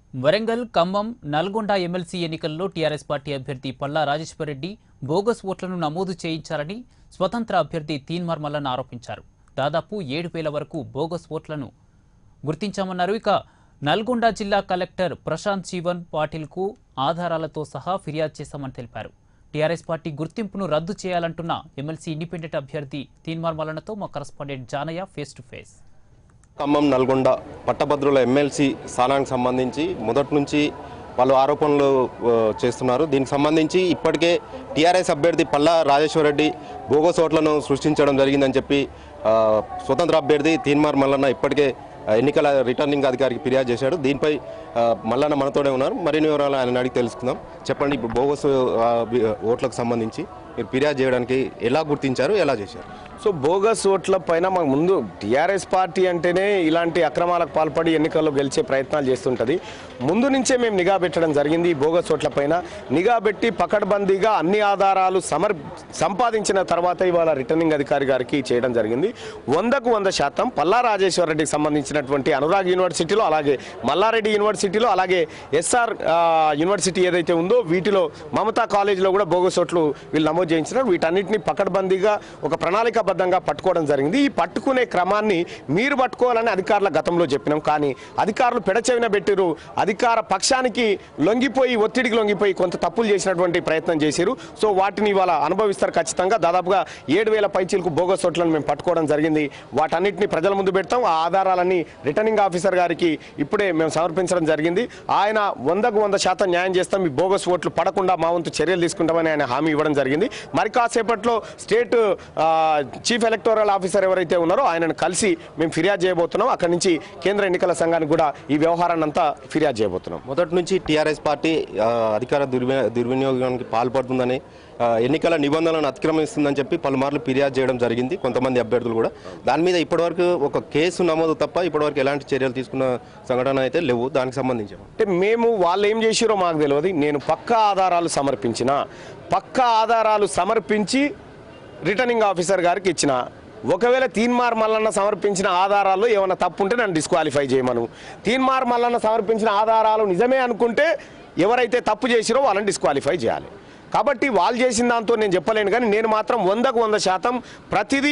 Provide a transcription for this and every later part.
Warangal Khammam Nalgonda MLC ఎన్నికల్లో TRS party అభ్యర్థి Palla Rajeshwar Reddy bogus ఓట్లను నమోదు చేయించారని స్వతంత్ర అభ్యర్థి తీన్మార్ మల్లన్న ఆరోపించారు దాదాపు ఏడు వేల వరకు బోగస్ ఓట్లను గుర్తించామన్నారు ఇక నల్గొండ జిల్లా కలెక్టర్ ప్రశాంత్ జీవన్ పాటిల్కు ఆధారాలతో సహా ఫిర్యాదు చేశామని తెలిపారు టీఆర్ఎస్ పార్టీ గుర్తింపును రద్దు చేయాలంటున్న ఎమ్మెల్సీ ఇండిపెండెంట్ అభ్యర్థి తీన్మార్ మల్లన్నతో మా correspondent Janaiah face to face Khammam Nalgonda పట్టభద్రుల ఎమ్మెల్సీ స్థానానికి సంబంధించి మొదటి నుంచి వాళ్ళు ఆరోపణలు ఆ, చేస్తున్నారు దీనికి సంబంధించి ఇప్పటికే టీఆర్ఎస్ అభ్యర్థి పల్లా రాజేశ్వరరెడ్డి బోగస్ ఓట్లను సృష్టించడం జరిగిందని చెప్పి ఆ, స్వతంత్ర అభ్యర్థి తీన్మార్ మల్లన్న ఇప్పటికే ఆ, ఎన్నికల రిటర్నింగ్ అధికారికి ఫిర్యాదు చేశాడు దీనిపై ఆ, మల్లన్న మనతోనే ఉన్నారు మరిన్ని వివరాలు ఆయన అడిగి తెలుసుకుందాం చెప్పండి ఇప్పుడు బోగస్ ఆ, వి- ఓట్లకు సంబంధించి మీరు ఫిర్యాదు చేయడానికి ఎలా గుర్తించారు ఎలా చేశారు సో బోగస్ ఓట్ల పైన మాకు ముందు టీఆర్ఎస్ పార్టీ అంటేనే ఇలాంటి అక్రమాలకు పాల్పడి ఎన్నికల్లో గెలిచే ప్రయత్నాలు చేస్తుంటుంది ముందు నుంచే మేము నిఘా పెట్టడం జరిగింది ఈ బోగస్ ఓట్ల పైన నిఘా పెట్టి పకడ్బందీగా అన్ని ఆధారాలు సమర్ సంపాదించిన తర్వాత ఇవాళ రిటర్నింగ్ అధికారి గారికి చేయడం జరిగింది వందకు వంద శాతం పల్లా రాజేశ్వర రెడ్డికి సంబంధించినటువంటి అనురాగ్ యూనివర్సిటీలో అలాగే మల్లారెడ్డి యూనివర్సిటీలో అలాగే ఎస్ఆర్ యూనివర్సిటీ ఏదైతే ఉందో వీటిలో మమతా కాలేజీలో కూడా బోగస్ ఓట్లు వీళ్ళు నమోదు చేయించినారు వీటన్నిటిని పకడ్బందీగా ఒక ప్రణాళికాబద్ధంగా పట్టుకోవడం జరిగింది ఈ పట్టుకునే క్రమాన్ని మీరు పట్టుకోవాలని అధికారుల గతంలో చెప్పినాం కానీ అధికారులు పెడచెవిన పెట్టిరు అధికార పక్షానికి లొంగిపోయి ఒత్తిడికి లొంగిపోయి కొంత తప్పులు చేసినటువంటి ప్రయత్నం చేశారు సో వాటిని ఇవాళ అనుభవిస్తారు ఖచ్చితంగా దాదాపుగా ఏడు వేల పైచీలకు బోగస్ ఓట్లను మేము పట్టుకోవడం జరిగింది వాటన్నిటిని ప్రజల ముందు పెడతాం ఆ ఆధారాలన్నీ రిటర్నింగ్ ఆఫీసర్ గారికి ఇప్పుడే మేము సమర్పించడం జరిగింది ఆయన వందకు వంద శాతం న్యాయం చేస్తాం ఈ బోగస్ ఓట్లు పడకుండా మా వంతు చర్యలు తీసుకుంటామని ఆయన హామీ ఇవ్వడం జరిగింది మరి కాసేపట్లో స్టేట్ ఆ, చీఫ్ ఎలక్టోరల్ ఆఫీసర్ ఎవరైతే ఉన్నారో ఆయనను కలిసి మేము ఫిర్యాదు చేయబోతున్నాం అక్కడి నుంచి కేంద్ర ఎన్నికల సంఘానికి కూడా ఈ వ్యవహారాన్ని అంతా ఫిర్యాదు చేయబోతున్నాం మొదటి నుంచి టీఆర్ఎస్ పార్టీ ఆ, అధికార దుర్వి దుర్వినియోగానికి పాల్పడుతుందని ఆ, ఎన్నికల నిబంధనలను అతిక్రమిస్తుందని చెప్పి పలుమార్లు ఫిర్యాదు చేయడం జరిగింది కొంతమంది అభ్యర్థులు కూడా దాని మీద ఇప్పటివరకు ఒక కేసు నమోదు తప్ప ఇప్పటివరకు ఎలాంటి చర్యలు తీసుకున్న సంఘటన అయితే లేవు దానికి సంబంధించి అంటే మేము వాళ్ళు ఏం చేసిరో మాకు తెలియదు నేను పక్కా ఆధారాలు సమర్పించిన పక్కా ఆధారాలు సమర్పించి రిటర్నింగ్ ఆఫీసర్ గారికి ఇచ్చిన ఒకవేళ తీన్మార్ మల్లన్న సమర్పించిన ఆధారాల్లో ఏమైనా తప్పు ఉంటే నన్ను డిస్క్వాలిఫై చేయమను తీన్మార్ మల్లన్న సమర్పించిన ఆధారాలు నిజమే అనుకుంటే ఎవరైతే తప్పు చేసిరో వాళ్ళని డిస్క్వాలిఫై చేయాలి కాబట్టి వాళ్ళు చేసిన దాంతో నేను చెప్పలేను కానీ నేను మాత్రం వందకు వంద శాతం ప్రతిదీ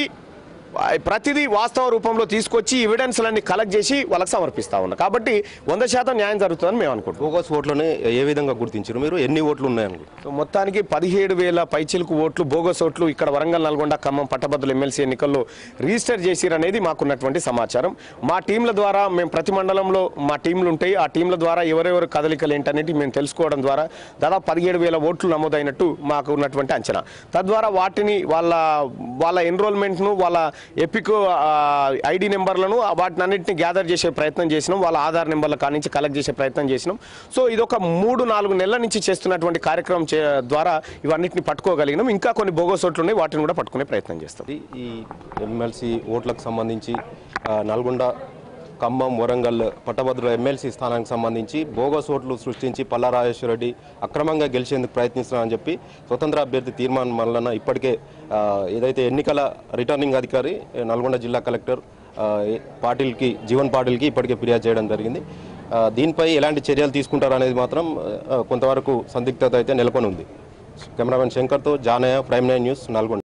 ప్రతిదీ వాస్తవ రూపంలో తీసుకొచ్చి ఎవిడెన్స్లన్నీ కలెక్ట్ చేసి వాళ్ళకి సమర్పిస్తా ఉన్నా కాబట్టి వంద శాతం న్యాయం జరుగుతుందని మేము అనుకుంటున్నాం బోగస్ ఓట్లని ఏ విధంగా గుర్తించారు మీరు ఎన్ని ఓట్లు ఉన్నాయని సో మొత్తానికి పదిహేడు వేల పైచిలకు ఓట్లు బోగస్ ఓట్లు ఇక్కడ వరంగల్ నల్గొండ ఖమ్మం పట్టభద్రుల ఎమ్మెల్సీ ఎన్నికల్లో రిజిస్టర్ చేసిరనేది మాకున్నటువంటి సమాచారం మా టీంల ద్వారా మేము ప్రతి మండలంలో మా టీంలు ఉంటాయి ఆ టీంల ద్వారా ఎవరెవరు కదలికలు ఏంటనేది మేము తెలుసుకోవడం ద్వారా దాదాపు పదిహేడు వేల ఓట్లు నమోదైనట్టు మాకు ఉన్నటువంటి అంచనా తద్వారా వాటిని వాళ్ళ వాళ్ళ ఎన్రోల్మెంట్ను వాళ్ళ ఎపిక్ ఐడి నెంబర్లను వాటిని అన్నింటిని గ్యాదర్ చేసే ప్రయత్నం చేసినాం వాళ్ళ ఆధార్ నెంబర్ల కాడి నుంచి కలెక్ట్ చేసే ప్రయత్నం చేసినాం సో ఇది ఒక మూడు నాలుగు నెలల నుంచి చేస్తున్నటువంటి కార్యక్రమం చే- ద్వారా ఇవన్నిటిని పట్టుకోగలిగినాం ఇంకా కొన్ని బోగస్ ఓట్లు ఉన్నాయి వాటిని కూడా పట్టుకునే ప్రయత్నం చేస్తాం ఇది ఈ ఎమ్మెల్సీ ఓట్లకు సంబంధించి ఆ, నల్గొండ ఖమ్మం వరంగల్ పట్టభద్రుల ఎమ్మెల్సీ స్థానానికి సంబంధించి బోగస్ ఓట్లు సృష్టించి పల్లా రాజేశ్వరరెడ్డి అక్రమంగా గెలిచేందుకు ప్రయత్నిస్తున్నారని చెప్పి స్వతంత్ర అభ్యర్థి తీర్మానం వలన ఇప్పటికే ఆ, ఏదైతే ఎన్నికల రిటర్నింగ్ అధికారి నల్గొండ జిల్లా కలెక్టర్ ఆ, ఏ- పాటిల్కి జీవన్ పాటిల్కి ఇప్పటికే ఫిర్యాదు చేయడం జరిగింది ఆ, దీనిపై ఎలాంటి చర్యలు తీసుకుంటారు అనేది మాత్రం ఆ, కొంతవరకు సందిగ్ధత అయితే నెలకొని ఉంది కెమెరామెన్ శంకర్తో Janaiah prime nine news Nalgonda